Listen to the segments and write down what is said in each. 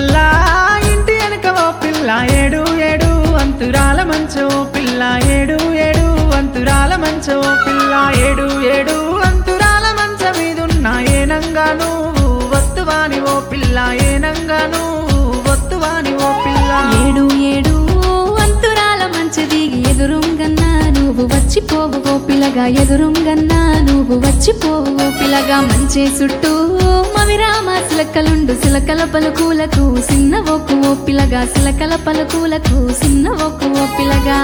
పిల్ల ఇంటి వెనక ఓ పిల్ల ఏడు ఏడు అంతురాల మంచో పిల్ల ఏడు ఏడు అంతురాల మంచో పిల్ల ఏడు ఏడు అంతురాల మంచ మీదున్న ఏనంగా నువ్వు వత్తువాని ఓ పిల్ల ఏనంగా నువ్వు వత్తువాని ఓ పిల్ల ఏడు ఏడు అంతురాల మంచు దిగి ఎదురుంగన్నా నువ్వు వచ్చిపోవు ఓ పిల్లగా ఎదురుంగన్నా నువ్వు వచ్చిపోవు ఓ పిల్లగా మంచే చుట్టూ మవిరామ సిలకలుండు సిలకల పలుకులకు సిన్న ఒక్కు ఓ పిల్లగా సిలకల పలుకులకు సిన్న ఒక్కు ఓ పిల్లగా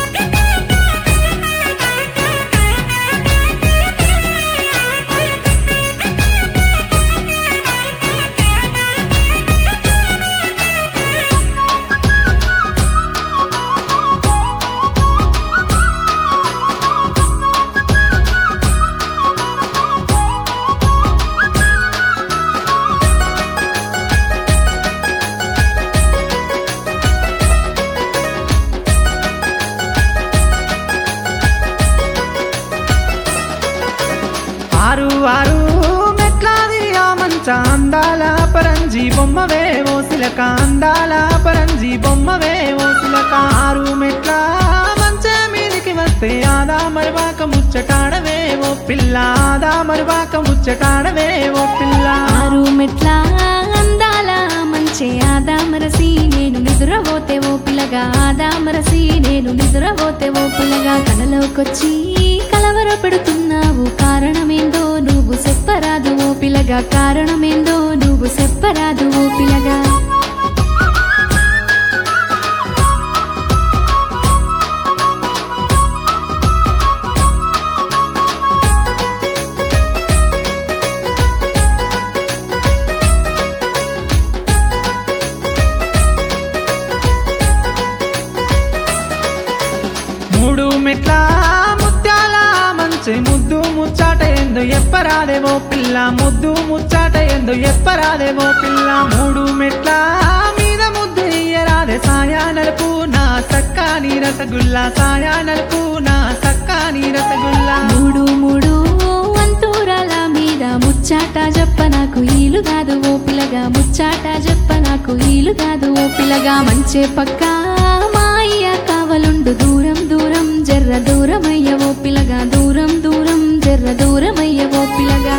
ఆరు ఆరు మెట్లాది ఆ మంచ అందాల పరంజి బొమ్మవే ఓ సిలక అందాల పరంజి బొమ్మవే ఓ సిలక ఆరు మెట్ల మంచ మీదికి వస్తే ఆదా మరువాక ముచ్చటాడవే ఓ పిల్ల ఆదా మరువాక ముచ్చటాడవే ఓ పిల్ల ఆరు మెట్ల అందాల మంచే ఆదామరసి నేను నిద్రపోతే ఓ పిల్లగా ఆదామరసి నేను నిద్రపోతే ఓ పిల్లగా కలలోకొచ్చి కలవర పెడుతున్నావు కారణమేందో నువ్వు చెప్పరాదు ఓ పిల్లగా కారణమేందో నువ్వు చెప్పరాదు ఓ పిల్లగా మూడు మెట్ల ముత్యాల మంచి ముద్దు ముచ్చాట ఎందు ఎప్పరాదేవో పిల్ల ముద్దు ముచ్చాట ఎందు ఎప్పరాదేవో పిల్ల మూడు మెట్ల మీద ముద్దు ఇయ్యరాదే సాయా నలుపు నా సక్కాని రసగుల్లా సాయా నలుపు నా సక్కాని రసగుల్లా మూడు మూడు అంతూరాల మీద ముచ్చాట చెప్ప నాకు ఈలు కాదు ఓ పిల్లగా ముచ్చాట చెప్ప నాకు ఈలు కాదు ఓ పిల్లగా మంచే పక్క మా అయ్య కావలుండు దూరం దూరం జర్ర దూరమయ్య ఓ పిల్లగా దూరం దూరం జర్ర దూరమయ్య ఓ పిల్లగా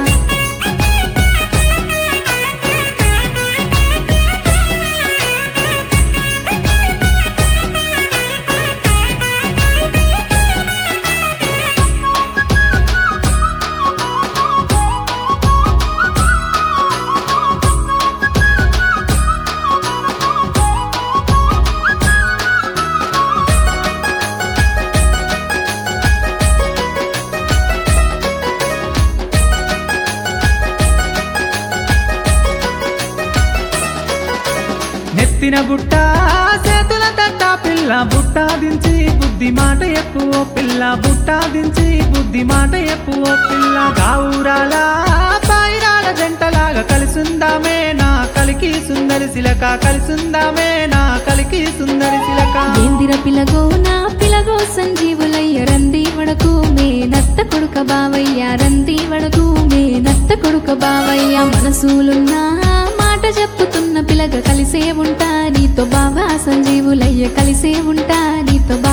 నెత్తిన బుట్ట చేతుల తట్ట పిల్ల బుట్ట దించి బుద్ధి మాట ఎప్పు ఓ పిల్ల బుట్ట దించి బుద్ధి మాట ఎప్పు ఓ పిల్ల కావురాల పాయిరాల జంటలాగా కలిసుందామే నా కలికి సుందరి సిలక కలిసుందామే నా కలికి సుందరి సిలక ఏందిర పిలగో నా పిలగో సంజీవులయ్య రంది వడకు మే నత్త కొడుక బావయ్య రంది వడకు మే నత్త కొడుక బావయ్య మనసులున్న మాట చెప్పుతున్న పిలగ కలిసే ఉంటా నీతో బావా సంజీవులయ్య కలిసే ఉంటా నీతో బావా